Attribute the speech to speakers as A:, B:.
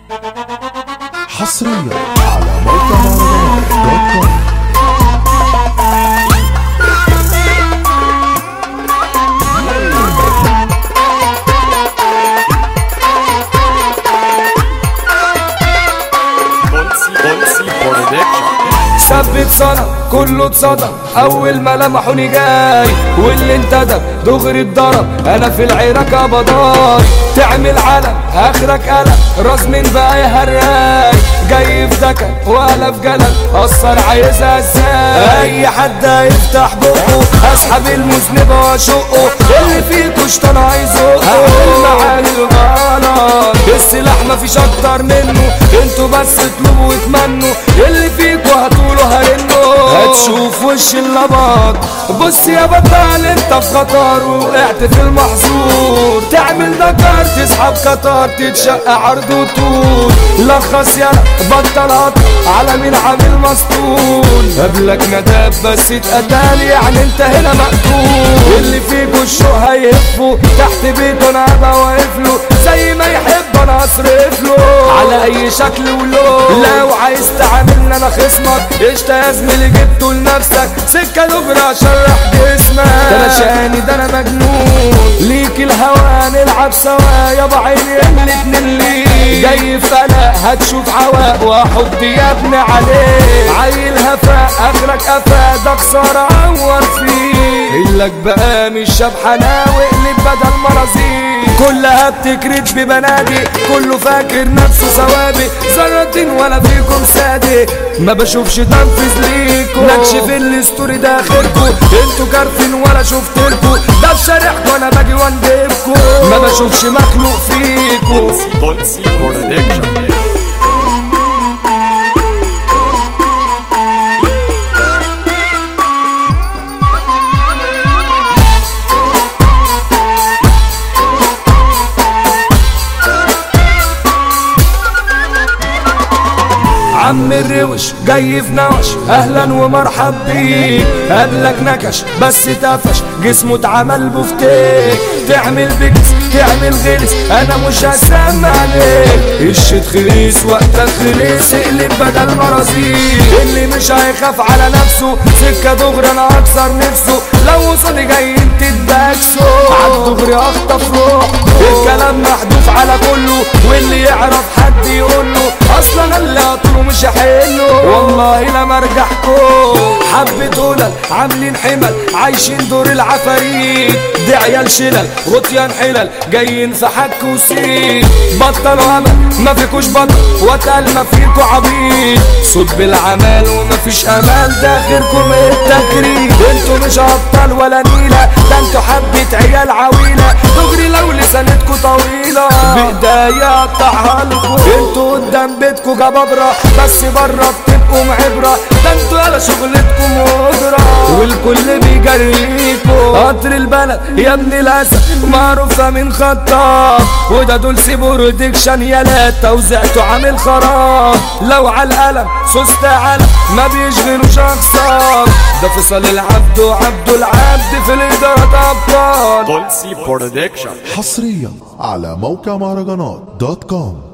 A: حصريا على موقع مهرجانات دوت كوم
B: بولسي بولسي برودكشن
C: ثبت صنع كله اتصدم اول ما لمحوني جاي واللي انتدب دغري اتضرب انا في العراك ابضاي تعمل علم اخرك قلم راس من بقى هراي جاي في دكن ولا في جلد اثر عايزها ازاي اي حد هيفتح بقه اسحب المذنب واشقه اللي فيكوا شطان عايزه اعمل معاني الغلط السلاح مفيش اكتر منه انتوا بس اطلبوا واتمنوا اللي فيكوا هتقولوا هرنوا هتشوف وش اللبط بص يا بطل انت في خطر وقعت في المحظور تعمل دكار تسحب قطار تتشق عرض وطول لخص يا بطل قطر على مين عامل مسطول قبلك نداب بس اتقتل يعني انت هنا مقتول اللي فيكوا الشوق هيهفوا تحت بيته انا هبقى واقف له زي ما يحب انا اصرف له على اي شكل ولون لو عايز تعاملني انا خصمك قشطه يا زميلي جبته لنفسك سكه دغري اشرح جسمك ده انا شاني ده انا مجنون ليك الهوى نلعب سوا يابا عيني الاتنين ليك جاي في قلق هتشوف عواق واحط يا ابني عليك عيل هفا اخرك قفا ده خساره عور فيه إلك بقى مش شبحنا واقلب بدل مرازيق كلها بتكرت ببنادق كله فاكر نفسه سوابق ذرة ولا فيكم صادق ما بشوفش تنفذ ليكم نكشف الستوري ده اخركم انتوا كارفين ولا شفتلكوا ده في شارعكم انا باجي واندبكم ما بشوفش مخلوق فيكم
B: بولسي برودكشن
C: عم الروش جاي في نوش اهلا ومرحب بيك قبلك نكش بس تفش جسمه اتعمل بفتيك تعمل بكس تعمل غلس انا مش هسمع عليك الشيت خليس وقتك خليس اقلب بدل مرازيق اللي مش هيخاف على نفسه سكه دغري انا هكسر نفسه لو وصل جاي انت تباكسه عالدغري اخطف روح الكلام محذوف على كله واللي يعرف حد يقوله اصلا اللي هطوله مش هحله والله لما ارجعكم حبة قلل عاملين حمل عايشين دور العفاريت دي عيال شلل غطيان حلل جايين في حك وسيك بطلوا امل ما فيكوش بطل واتقل ما فيكوا عبيط صوت بالعمال وما فيش امل ده غيركم التكريم انتوا مش ابطال ولا نيله ده انتوا حبة عيال عويله دغري لو لسانتكوا طويله بايديا اقطعها لكم انتوا قدام بيتكوا جبابره بس بره بتبقوا معبره ده انتوا على شغلتكم مجرى والكل بيجريكوا قطر البلد يا ابن الاسد معروفه من خطاب وده دول سيبوا برودكشن يا لا توزيعته عامل خراب لو على القلم سوست علم ما بيشغلوا شخصات ده فصل العبد وعبد العبد في الاداره ابطال
B: بولسي برودكشن
A: حصريا على موقع مهرجانات دوت كوم